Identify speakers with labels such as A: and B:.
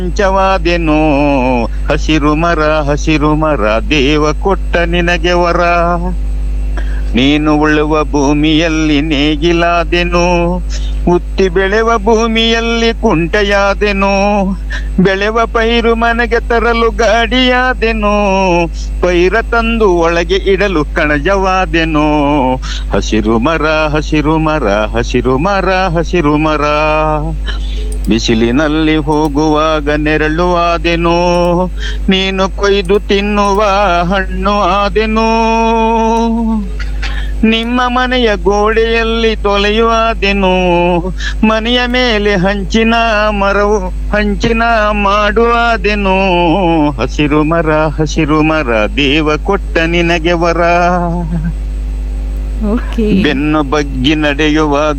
A: ಪಂಚವಾದೆನು ಹಸಿರು ಮರ ಹಸಿರು ಮರ ದೇವ ಕೊಟ್ಟ ನಿನಗೆ ವರ ನೀನು ಉಳುವ ಭೂಮಿಯಲ್ಲಿ ನೇಗಿಲಾದೆನು ಉತ್ತಿ ಬೆಳೆವ ಭೂಮಿಯಲ್ಲಿ ಕುಂಟೆಯಾದೆನು ಬೆಳೆವ ಪೈರು ಮನೆಗೆ ತರಲು ಗಾಡಿಯಾದೆನು ಪೈರ ತಂದು ಒಳಗೆ ಇಡಲು ಕಣಜವಾದೆನು ಹಸಿರು ಮರ ಹಸಿರು ಮರ ಹಸಿರು ಮರ ಹಸಿರು ಮರ ಬಿಸಿಲಿನಲ್ಲಿ ಹೋಗುವಾಗ ನೆರಳು ಆದೆನು ನೀನು ಕೊಯ್ದು ತಿನ್ನುವ ಹಣ್ಣು ಆದೆನು ನಿಮ್ಮ ಮನೆಯ ಗೋಡೆಯಲ್ಲಿ ತೊಲೆಯುವಾದೆನು ಮನೆಯ ಮೇಲೆ ಹಂಚಿನ ಮರವು ಹಂಚಿನ ಮಾಡುವಾದೆನು ಹಸಿರು ಮರ ಹಸಿರು ಮರ ದೇವ ಕೊಟ್ಟ ನಿನಗೆ ವರ
B: ಓಕೆ
A: ಬೆನ್ನು ಬಗ್ಗಿ ನಡೆಯುವ